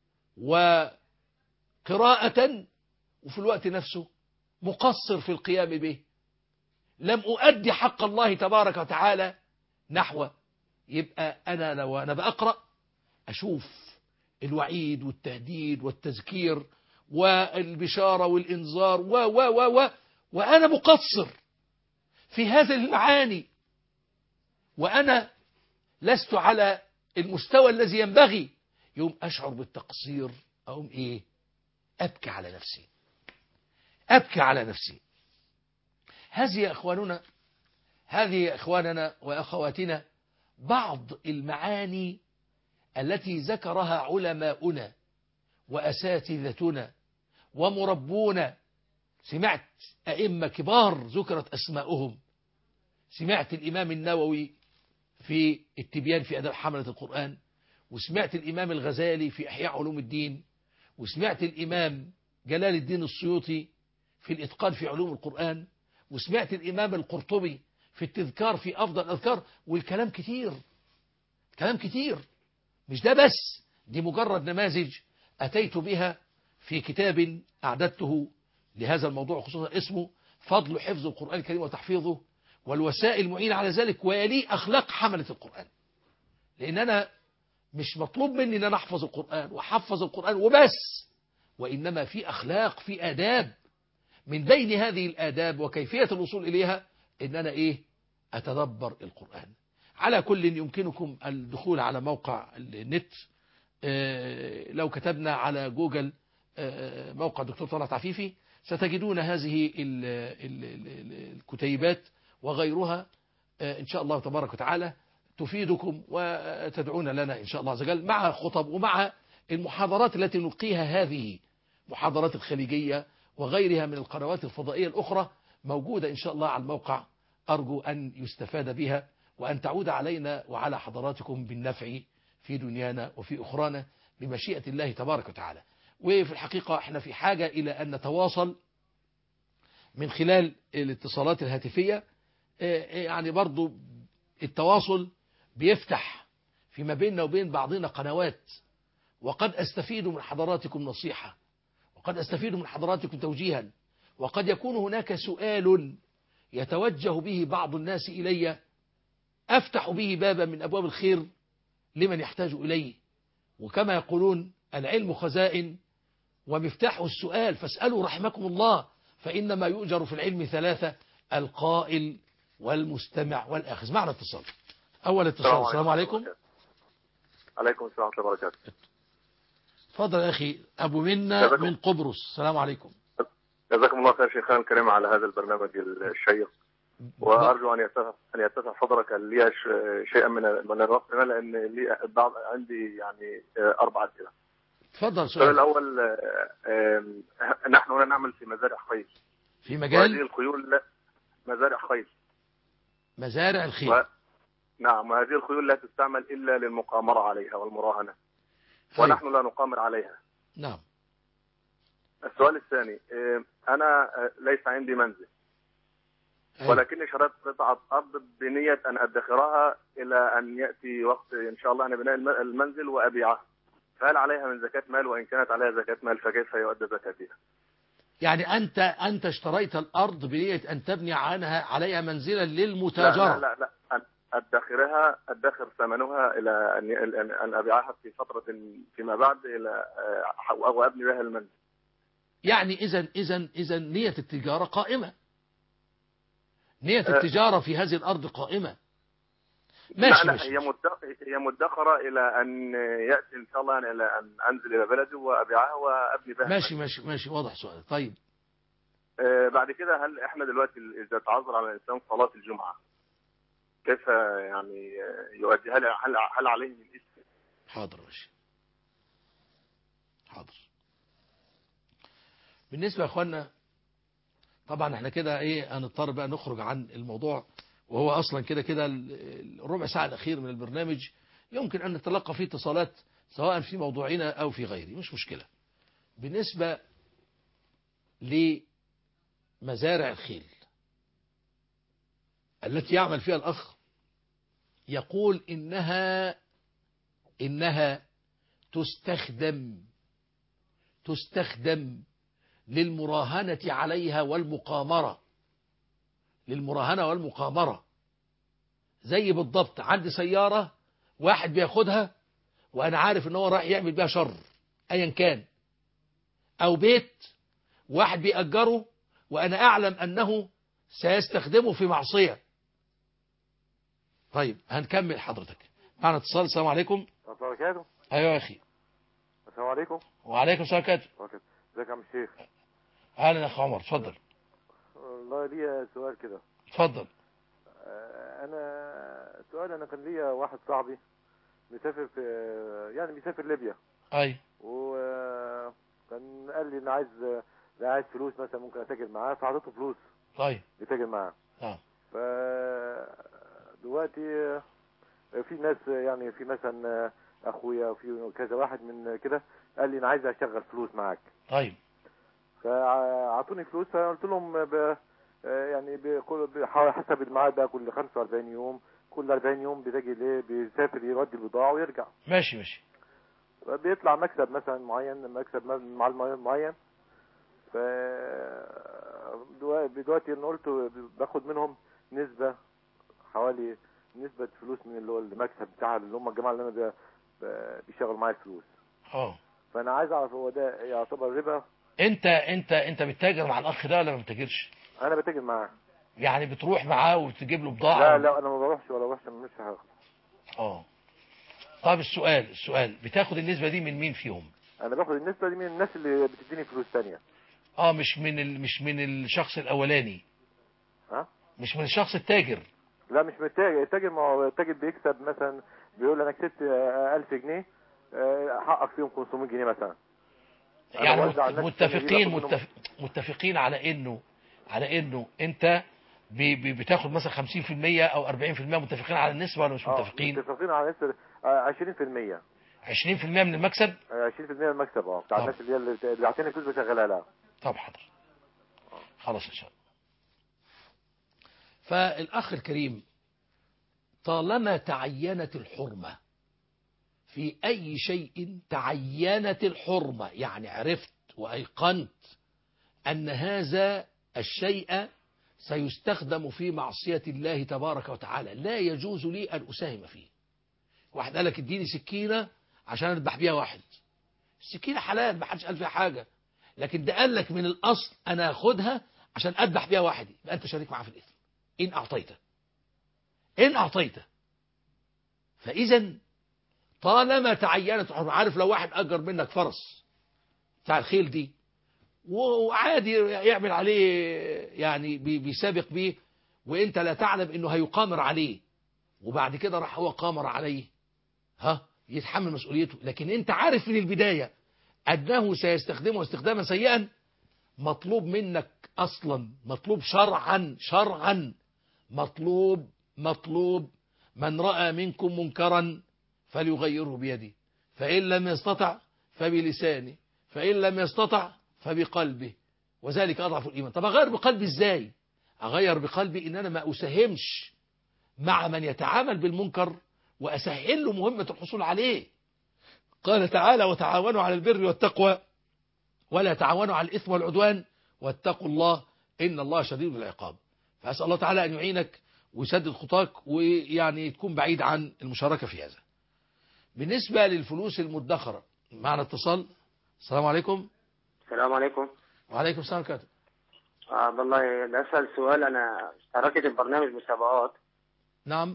وقراءة وفي الوقت نفسه مقصر في القيام به لم أؤدي حق الله تبارك وتعالى نحو يبقى أنا لو أنا بأقرأ أشوف الوعيد والتهديد والتذكير والبشارة والإنذار و و و و وأنا مقصر في هذه المعاني وأنا لست على المستوى الذي ينبغي يوم أشعر بالتقصير أقوم إيه أبكي على نفسي أبكي على نفسي هذه يا إخواننا هذه يا إخواننا وأخواتنا بعض المعاني التي ذكرها علماؤنا وأساتذتنا ومربونا سمعت أئمة كبار ذكرت أسماؤهم سمعت الإمام النووي في التبيان في أدب حملة القرآن وسمعت الإمام الغزالي في إحياء علوم الدين وسمعت الإمام جلال الدين السيوطي في الإتقان في علوم القرآن وسمعت الإمام القرطبي في التذكار في أفضل الأذكار والكلام كتير كلام كتير مش ده بس دي مجرد نماذج أتيت بها في كتاب أعددته لهذا الموضوع خصوصا اسمه فضل حفظ القرآن الكريم وتحفيظه والوسائل المعينة على ذلك ويلي أخلاق حملة القرآن لأن أنا مش مطلوب مني أن أنا أحفظ القرآن وأحفظ القرآن وبس وإنما في أخلاق في آداب من بين هذه الآداب وكيفية الوصول إليها إن أنا إيه أتدبر القرآن على كل يمكنكم الدخول على موقع النت لو كتبنا على جوجل موقع دكتور طلعت عفيفي ستجدون هذه الكتيبات وغيرها إن شاء الله تبارك وتعالى تفيدكم وتدعون لنا إن شاء الله عز وجل مع خطب ومع المحاضرات التي نلقيها هذه محاضرات الخليجية وغيرها من القنوات الفضائية الأخرى موجودة إن شاء الله على الموقع أرجو أن يستفاد بها وأن تعود علينا وعلى حضراتكم بالنفع في دنيانا وفي أخرانا بمشيئة الله تبارك وتعالى وفي الحقيقة احنا في حاجة إلى أن نتواصل من خلال الاتصالات الهاتفية يعني برضو التواصل بيفتح فيما بيننا وبين بعضنا قنوات وقد أستفيد من حضراتكم نصيحة وقد أستفيد من حضراتكم توجيها وقد يكون هناك سؤال يتوجه به بعض الناس إلي أفتح به بابا من أبواب الخير لمن يحتاج إليه وكما يقولون العلم خزائن ومفتاح السؤال فاسألوا رحمكم الله فإنما يؤجر في العلم ثلاثة القائل والمستمع والآخذ معنا اتصال أول اتصال السلام عليكم عليكم السلام ورحمة الله وبركاته تفضل يا أخي أبو منا من قبرص السلام عليكم جزاكم الله خير شيخنا الكريم على هذا البرنامج الشيق وارجو ان يتسع ان يتسع حضرك لي شيئا من من الوقت لان لي بعض عندي يعني اربع اسئله. تفضل السؤال سؤال الاول نحن هنا نعمل في مزارع خيل في وهذه مجال الخيول لا مزارع خيل مزارع و... الخير نعم وهذه الخيول لا تستعمل الا للمقامره عليها والمراهنه أيوة. ونحن لا نقامر عليها. نعم السؤال الثاني انا ليس عندي منزل أيوة. ولكني شريت قطعة أرض بنية أن أدخرها إلى أن يأتي وقت إن شاء الله أن بناء الم- المنزل وأبيعها فهل عليها من زكاة مال وإن كانت عليها زكاة مال فكيف يؤدى زكاتها؟ يعني أنت أنت اشتريت الأرض بنية أن تبني عنها عليها منزلا لا للمتاجرة لا لا, لا. أن أدخرها أدخر ثمنها إلى أن أن, أن أبيعها في فترة فيما بعد إلى آه، أو أبني بها المنزل يعني إذا إذا إذا نية التجارة قائمة نية أه. التجارة في هذه الأرض قائمة لا ماشي لا ماشي هي مدخ- هي مدخرة إلى أن يأتي إن شاء الله يعني إلى أن أنزل إلى بلدي وأبيعها وأبني بها ماشي ماشي ماشي واضح سؤال طيب آه، بعد كده هل احنا دلوقتي اذا تعذر على الانسان صلاه الجمعه كيف يعني آه، يؤدي هل هل, هل عليه من اسم؟ حاضر ماشي حاضر بالنسبة يا أخوانا طبعا احنا كده ايه هنضطر بقى نخرج عن الموضوع وهو اصلا كده كده ال- الربع ساعة الاخير من البرنامج يمكن ان نتلقى فيه اتصالات سواء في موضوعنا او في غيره مش مشكلة بالنسبة لمزارع الخيل التي يعمل فيها الاخ يقول انها انها تستخدم تستخدم للمراهنة عليها والمقامرة للمراهنة والمقامرة زي بالضبط عندي سيارة واحد بياخدها وأنا عارف إن هو رايح يعمل بيها شر أيا كان أو بيت واحد بيأجره وأنا أعلم أنه سيستخدمه في معصية طيب هنكمل حضرتك معنا اتصال السلام عليكم السلام عليكم أيوة يا أخي السلام عليكم وعليكم السلام عليكم ازيك يا عم الشيخ أهلا يا أخ عمر اتفضل والله ليا سؤال كده اتفضل آه، انا سؤال انا كان ليا واحد صاحبي مسافر في يعني بيسافر ليبيا أي وكان قال لي ان عايز لا عايز فلوس مثلا ممكن اتاجر معاه فاعطيته فلوس طيب يتاجر معاه اه ف دلوقتي في ناس يعني في مثلا اخويا وفي كذا واحد من كده قال لي انا عايز اشغل فلوس معاك طيب فاعطوني فلوس فقلت لهم ب... يعني بكل بحاول حسب الميعاد ده كل 45 يوم كل 40 يوم بتجي ليه بيسافر يودي البضاعه ويرجع ماشي ماشي فبيطلع مكسب مثلا معين مكسب مع المعين معين ف دلوقتي دلوقتي انا قلت باخد منهم نسبه حوالي نسبه فلوس من اللي هو المكسب بتاع اللي هم الجماعه اللي انا بي- ب- بيشغلوا معايا الفلوس اه فانا عايز اعرف هو ده يعتبر ربا انت انت انت بتتاجر مع الاخ ده ولا ما بتتاجرش انا بتاجر معاه يعني بتروح معاه وتجيب له بضاعه لا لا انا ما بروحش ولا بروحش مش هاخد اه طب السؤال السؤال بتاخد النسبه دي من مين فيهم انا باخد النسبه دي من الناس اللي بتديني فلوس تانية اه مش من ال... مش من الشخص الاولاني ها مش من الشخص التاجر لا مش من التاجر التاجر ما هو التاجر بيكسب مثلا بيقول انا كسبت آه، 1000 جنيه آه، حقك فيهم 500 جنيه مثلا أنا يعني بوزع على الناس التانية دي، متفقين باخد منهم- متفق متفقين على انه على انه انت بي بي بتاخد مثلا 50% او 40% متفقين على النسبه ولا مش آه، متفقين متفقين على نسبه آه، 20% 20% من المكسب آه، 20% من المكسب اه بتاع طب. الناس اللي هي اللي اللي بيعطيني فلوس بشغلها لها طب حاضر خلاص ان شاء الله فالاخ الكريم طالما تعينت الحرمه في اي شيء تعينت الحرمه يعني عرفت وايقنت ان هذا الشيء سيستخدم في معصيه الله تبارك وتعالى لا يجوز لي ان اساهم فيه واحد قال لك اديني سكينه عشان اذبح بيها واحد السكينه حلال ما حدش قال فيها حاجه لكن ده قال لك من الاصل انا اخدها عشان اذبح بيها واحد يبقى انت شريك معاه في الاثم ان اعطيته ان اعطيته فاذا طالما تعينت الحرمة عارف لو واحد اجر منك فرس بتاع الخيل دي وعادي يعمل عليه يعني بي- بيسابق بيه وانت لا تعلم انه هيقامر عليه وبعد كده راح هو قامر عليه ها يتحمل مسؤوليته لكن انت عارف من البدايه أنه سيستخدمه استخداما سيئا مطلوب منك أصلا مطلوب شرعا شرعا مطلوب مطلوب من رأى منكم منكرا فليغيره بيده فإن لم يستطع فبلسانه فإن لم يستطع فبقلبه وذلك أضعف الإيمان طب أغير بقلبي إزاي أغير بقلبي إن أنا ما أساهمش مع من يتعامل بالمنكر وأسهل له مهمة الحصول عليه قال تعالى وتعاونوا على البر والتقوى ولا تعاونوا على الإثم والعدوان واتقوا الله إن الله شديد العقاب فأسأل الله تعالى أن يعينك ويسدد خطاك ويعني تكون بعيد عن المشاركة في هذا بالنسبة للفلوس المدخرة معنا اتصال السلام عليكم السلام عليكم وعليكم السلام كاتب آه والله ده أسأل سؤال أنا اشتركت في برنامج مسابقات نعم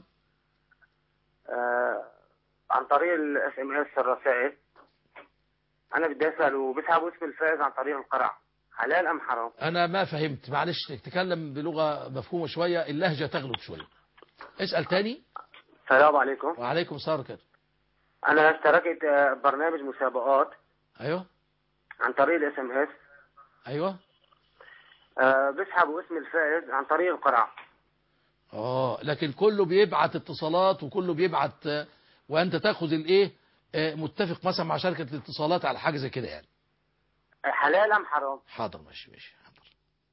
آه عن طريق الاس ام اس الرسائل أنا بدي أسأل وبسحب اسم الفائز عن طريق القرع حلال أم حرام؟ أنا ما فهمت معلش تتكلم بلغة مفهومة شوية اللهجة تغلب شوية اسأل تاني السلام عليكم وعليكم السلام كاتب أنا اشتركت آه، برنامج مسابقات أيوه عن طريق الاس ام اس أيوه آه، بيسحبوا اسم الفائز عن طريق القرعة اه لكن كله بيبعت اتصالات وكله بيبعت آه، وانت تاخذ الايه آه، متفق مثلا مع شركة الاتصالات على حاجة زي كده يعني حلال أم حرام؟ حاضر ماشي ماشي حاضر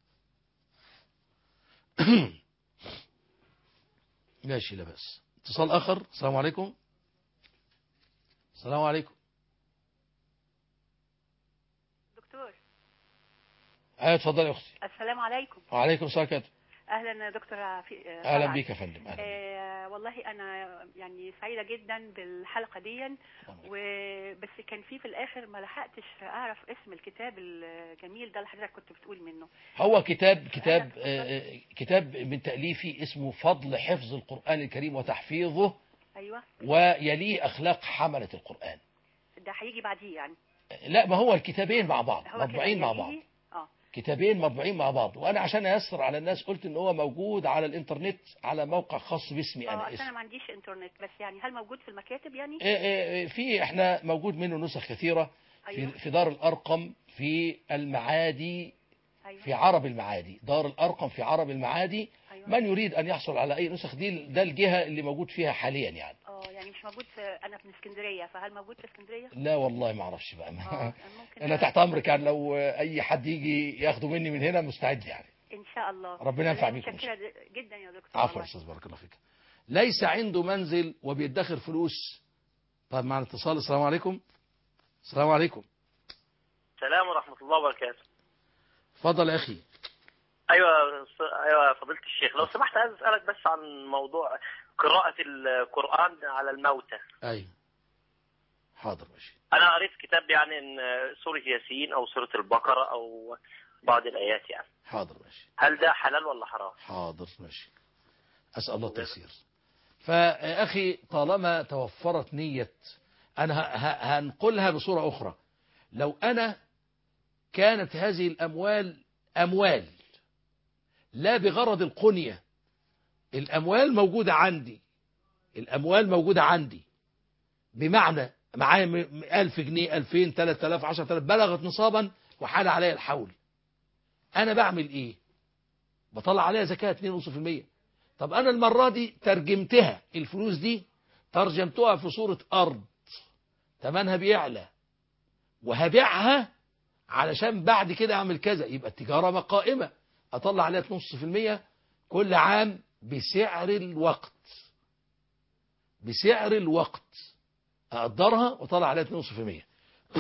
ماشي لا بأس اتصال آخر السلام عليكم السلام عليكم دكتور ايوه اتفضلي يا اختي السلام عليكم وعليكم السلام ورحمة الله. اهلا دكتور في اهلا بيك يا فندم اهلا بيك. آه والله انا يعني سعيده جدا بالحلقه دي وبس كان في في الاخر ما لحقتش اعرف اسم الكتاب الجميل ده اللي حضرتك كنت بتقول منه هو كتاب كتاب آه، آه، كتاب من تأليفي اسمه فضل حفظ القرآن الكريم وتحفيظه ايوه ويليه أخلاق حملة القرآن ده هيجي بعديه يعني لا ما هو الكتابين مع بعض هو مطبوعين كده مع يليه؟ بعض اه كتابين مطبوعين مع بعض وانا عشان ايسر على الناس قلت ان هو موجود على الانترنت على موقع خاص باسمي اه انا عشان انا اسم ما عنديش انترنت بس يعني هل موجود في المكاتب يعني إيه إيه في احنا موجود منه نسخ كثيرة في, ايوه في دار الارقم في المعادي ايوه في عرب المعادي دار الارقم في عرب المعادي ايوه من يريد ان يحصل على اي نسخ دي ده الجهة اللي موجود فيها حاليا يعني اه يعني مش موجود في انا في اسكندريه فهل موجود في اسكندريه لا والله ما اعرفش بقى اه ممكن انا تحت امرك يعني لو اي حد يجي ياخده مني من هنا مستعد يعني ان شاء الله ربنا ينفع أنا بيكم إن متشكره جدا يا دكتور عفوا يا والله. استاذ بارك الله فيك ليس عنده منزل وبيدخر فلوس طيب معنا اتصال السلام عليكم السلام عليكم السلام ورحمة الله وبركاته اتفضل يا اخي أيوة أيوة فضيلة الشيخ لو سمحت عايز أسألك بس عن موضوع قراءة القرآن على الموتى ايوه حاضر ماشي أنا قريت كتاب يعني إن سورة ياسين أو سورة البقرة أو بعض الآيات يعني حاضر ماشي هل ده حلال ولا حرام؟ حاضر ماشي اسال الله التيسير فاخي طالما توفرت نية انا ه- ه- هنقلها بصورة اخرى لو انا كانت هذه الاموال اموال لا بغرض القنية الاموال موجودة عندي الاموال موجودة عندي بمعنى معايا م- م- ألف جنيه ألفين تلات آلاف عشرة آلاف بلغت نصابا وحال عليا الحول أنا بعمل إيه بطلع عليها زكاة 2.5% طب أنا المرة دي ترجمتها الفلوس دي ترجمتها في صورة أرض تمنها بيعلى وهبيعها علشان بعد كده أعمل كذا يبقى التجارة ما قائمة أطلع عليها 2.5% كل عام بسعر الوقت بسعر الوقت أقدرها وطلع عليها 2.5%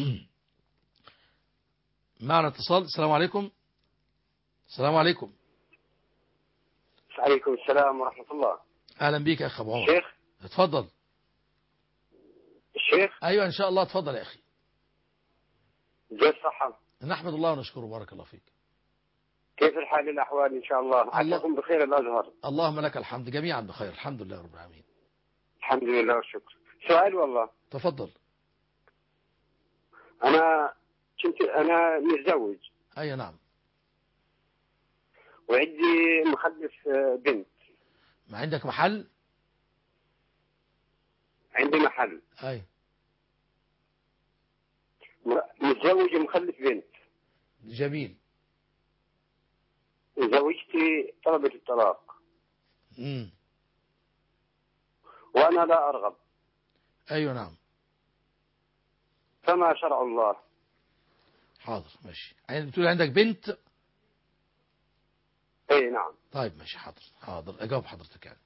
معنا اتصال السلام عليكم السلام عليكم عليكم السلام ورحمة الله اهلا بيك يا اخ ابو عمر الشيخ اتفضل الشيخ ايوه ان شاء الله اتفضل يا اخي ازاي الصحة نحمد الله ونشكره بارك الله فيك كيف الحال الأحوال إن شاء الله الله- عساكم بخير الأزهر اللهم لك الحمد جميعا بخير الحمد لله رب العالمين الحمد لله والشكر سؤال والله تفضل أنا كنت أنا متزوج اي نعم وعندي مخلف آه، بنت ما عندك محل عندي محل اي م- متزوج ومخلف بنت جميل وزوجتي طلبت الطلاق امم وأنا لا أرغب ايوه نعم فما شرع الله حاضر ماشي يعني بتقول عندك بنت أي نعم طيب ماشي حاضر حاضر اجاوب حضرتك يعني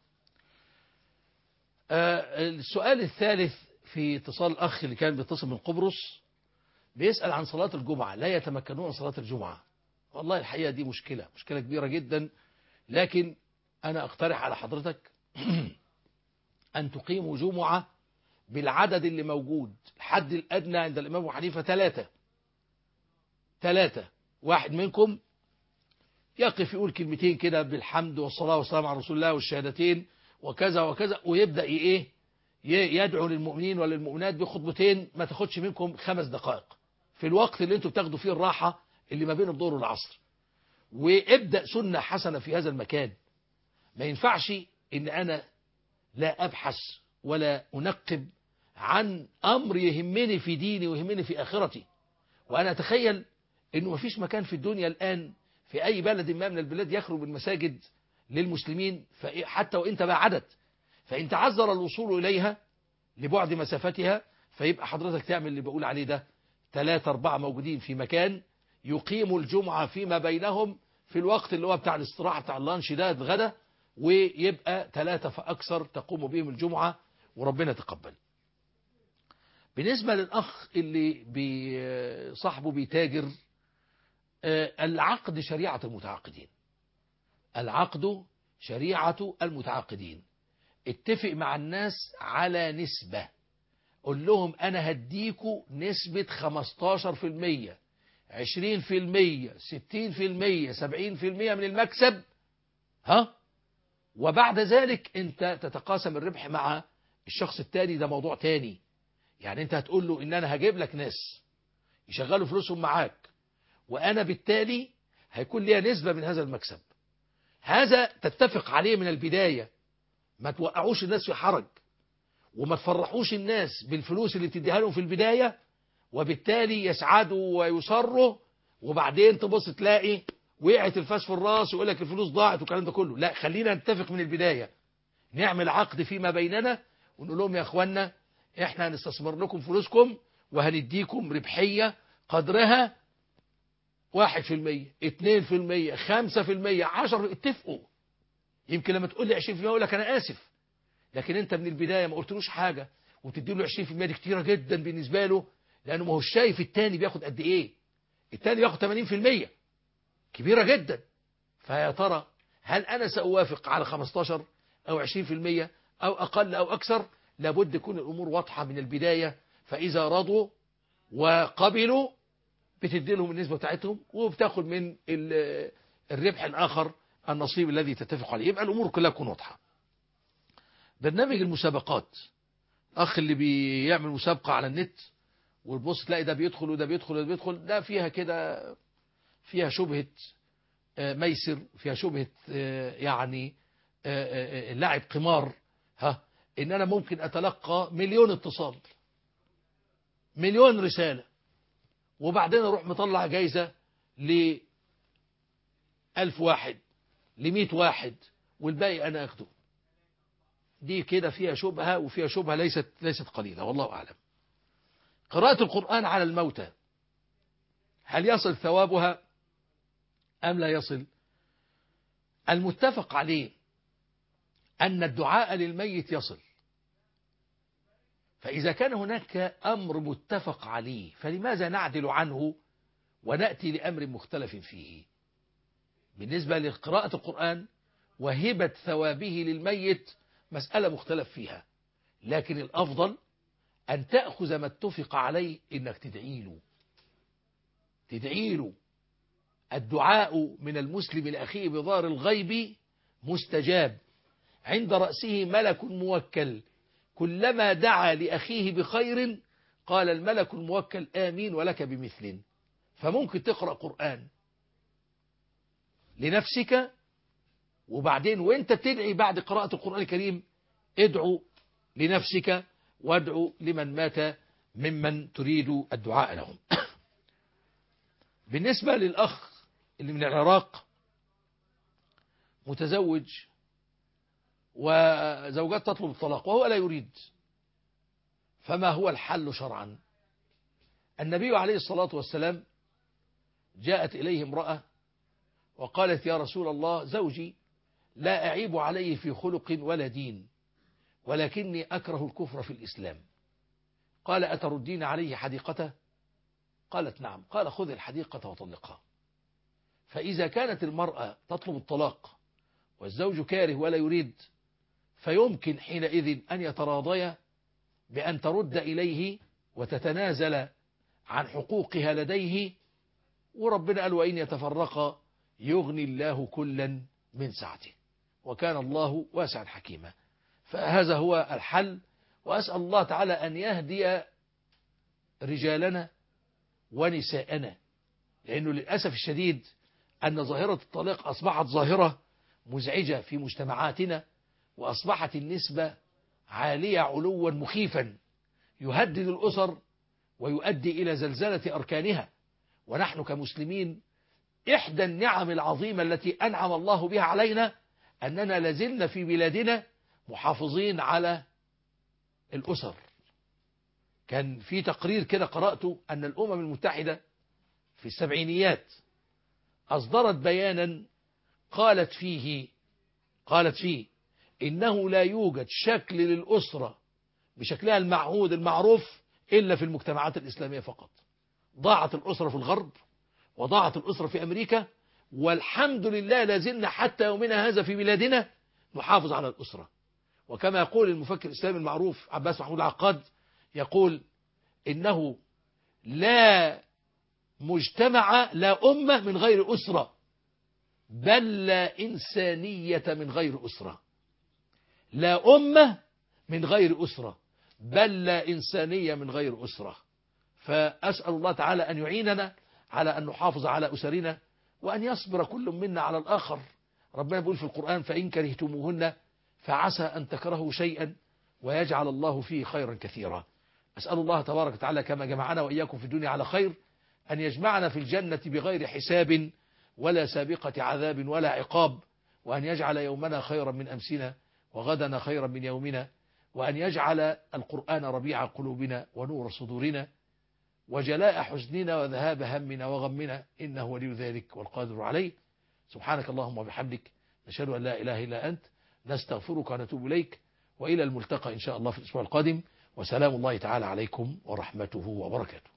آه السؤال الثالث في اتصال الاخ اللي كان بيتصل من قبرص بيسأل عن صلاة الجمعة لا يتمكنون من صلاة الجمعة والله الحقيقة دي مشكلة مشكلة كبيرة جدا لكن أنا أقترح على حضرتك أن تقيموا جمعة بالعدد اللي موجود الحد الأدنى عند الإمام أبو حنيفة ثلاثة ثلاثة واحد منكم يقف يقول كلمتين كده بالحمد والصلاة والسلام على رسول الله والشهادتين وكذا وكذا ويبدأ ايه ي- يدعو للمؤمنين وللمؤمنات بخطبتين ما تاخدش منكم خمس دقائق في الوقت اللي انتوا بتاخدوا فيه الراحة اللي ما بين الظهر والعصر وابدأ سنة حسنة في هذا المكان ما ينفعش ان انا لا ابحث ولا انقب عن امر يهمني في ديني ويهمني في اخرتي وانا اتخيل انه مفيش مكان في الدنيا الان في أي بلد ما من البلاد يخرج المساجد للمسلمين فإيه- حتى وإن تباعدت فإن تعذر الوصول إليها لبعد مسافتها فيبقى حضرتك تعمل اللي بقول عليه ده ثلاثة أربعة موجودين في مكان يقيموا الجمعة فيما بينهم في الوقت اللي هو بتاع الاستراحة بتاع اللانش ده الغدا ويبقى ثلاثة فأكثر تقوم بهم الجمعة وربنا يتقبل بالنسبة للأخ اللي بي صاحبه بيتاجر آه، العقد شريعة المتعاقدين العقد شريعة المتعاقدين اتفق مع الناس على نسبة قول لهم أنا هديكوا نسبة 15% 20% 60% 70% من المكسب ها وبعد ذلك انت تتقاسم الربح مع الشخص التاني ده موضوع تاني يعني انت هتقول له ان انا هجيب لك ناس يشغلوا فلوسهم معاك وانا بالتالي هيكون ليا نسبة من هذا المكسب هذا تتفق عليه من البداية ما توقعوش الناس في حرج وما تفرحوش الناس بالفلوس اللي بتديها لهم في البداية وبالتالي يسعدوا ويصروا وبعدين تبص تلاقي وقعت الفاس في الراس ويقول لك الفلوس ضاعت والكلام ده كله لا خلينا نتفق من البداية نعمل عقد فيما بيننا ونقول لهم يا اخوانا احنا هنستثمر لكم فلوسكم وهنديكم ربحية قدرها واحد في المية اتنين في المية خمسة في المية عشر اتفقوا يمكن لما تقول لي عشرين في المية اقول لك انا اسف لكن انت من البداية ما قلتلوش حاجة وتدي له 20% دي كتيرة جدا بالنسبة له لانه ما هو شايف التاني بياخد قد ايه التاني بياخد 80% كبيرة جدا فيا ترى هل انا سأوافق على 15 او 20% او اقل او اكثر لابد يكون الامور واضحة من البداية فاذا رضوا وقبلوا بتدي لهم النسبة بتاعتهم وبتاخد من ال- الربح الاخر النصيب الذي تتفق عليه يبقى الامور كلها تكون واضحة برنامج المسابقات اخ اللي بيعمل مسابقة على النت وتبص تلاقي ده بيدخل وده بيدخل وده بيدخل ده فيها كده فيها شبهة آه، ميسر فيها شبهة آه، يعني آه، آه، آه، لاعب قمار ها ان انا ممكن اتلقى مليون اتصال مليون رسالة وبعدين اروح مطلع جايزة ل ألف واحد لمئة واحد والباقي انا اخده دي كده فيها شبهة وفيها شبهة ليست ليست قليلة والله أعلم قراءة القرآن على الموتى هل يصل ثوابها أم لا يصل المتفق عليه أن الدعاء للميت يصل فإذا كان هناك أمر متفق عليه فلماذا نعدل عنه ونأتي لأمر مختلف فيه بالنسبة لقراءة القرآن وهبة ثوابه للميت مسألة مختلف فيها لكن الأفضل أن تأخذ ما اتفق عليه إنك تدعي له تدعي له الدعاء من المسلم لأخيه بظهر الغيب مستجاب عند رأسه ملك موكل كلما دعا لأخيه بخير قال الملك الموكل آمين ولك بمثل فممكن تقرأ قرآن لنفسك وبعدين وانت بتدعي بعد قراءة القرآن الكريم ادعو لنفسك وادعو لمن مات ممن تريد الدعاء لهم بالنسبة للأخ اللي من العراق متزوج وزوجات تطلب الطلاق وهو لا يريد فما هو الحل شرعا النبي عليه الصلاة والسلام جاءت إليه امرأة وقالت يا رسول الله زوجي لا أعيب عليه في خلق ولا دين ولكني أكره الكفر في الإسلام قال أتردين عليه حديقته قالت نعم قال خذ الحديقة وطلقها فإذا كانت المرأة تطلب الطلاق والزوج كاره ولا يريد فيمكن حينئذ أن يتراضيا بأن ترد إليه وتتنازل عن حقوقها لديه وربنا قال وإن يتفرقا يغني الله كلا من سعته وكان الله واسعا حكيما فهذا هو الحل وأسأل الله تعالى أن يهدي رجالنا ونساءنا لأنه للأسف الشديد أن ظاهرة الطلاق أصبحت ظاهرة مزعجة في مجتمعاتنا وأصبحت النسبة عالية علوا مخيفا يهدد الأسر ويؤدي إلى زلزلة أركانها ونحن كمسلمين إحدى النعم العظيمة التي أنعم الله بها علينا أننا لازلنا في بلادنا محافظين على الأسر كان في تقرير كده قرأته أن الأمم المتحدة في السبعينيات أصدرت بيانا قالت فيه قالت فيه إنه لا يوجد شكل للأسرة بشكلها المعهود المعروف إلا في المجتمعات الإسلامية فقط ضاعت الأسرة في الغرب وضاعت الأسرة في أمريكا والحمد لله لازلنا حتى يومنا هذا في بلادنا نحافظ على الأسرة وكما يقول المفكر الإسلامي المعروف عباس محمود العقاد يقول إنه لا مجتمع لا أمة من غير أسرة بل لا إنسانية من غير أسرة لا أمة من غير أسرة بل لا إنسانية من غير أسرة فأسأل الله تعالى أن يعيننا على أن نحافظ على أسرنا وأن يصبر كل منا على الآخر ربنا بيقول في القرآن فإن كرهتموهن فعسى أن تكرهوا شيئا ويجعل الله فيه خيرا كثيرا أسأل الله تبارك وتعالى كما جمعنا وإياكم في الدنيا على خير أن يجمعنا في الجنة بغير حساب ولا سابقة عذاب ولا عقاب وأن يجعل يومنا خيرا من أمسنا وغدنا خيرا من يومنا وأن يجعل القرآن ربيع قلوبنا ونور صدورنا وجلاء حزننا وذهاب همنا وغمنا إنه ولي ذلك والقادر عليه سبحانك اللهم وبحمدك نشهد أن لا إله إلا أنت نستغفرك ونتوب إليك وإلى الملتقى إن شاء الله في الأسبوع القادم وسلام الله تعالى عليكم ورحمته وبركاته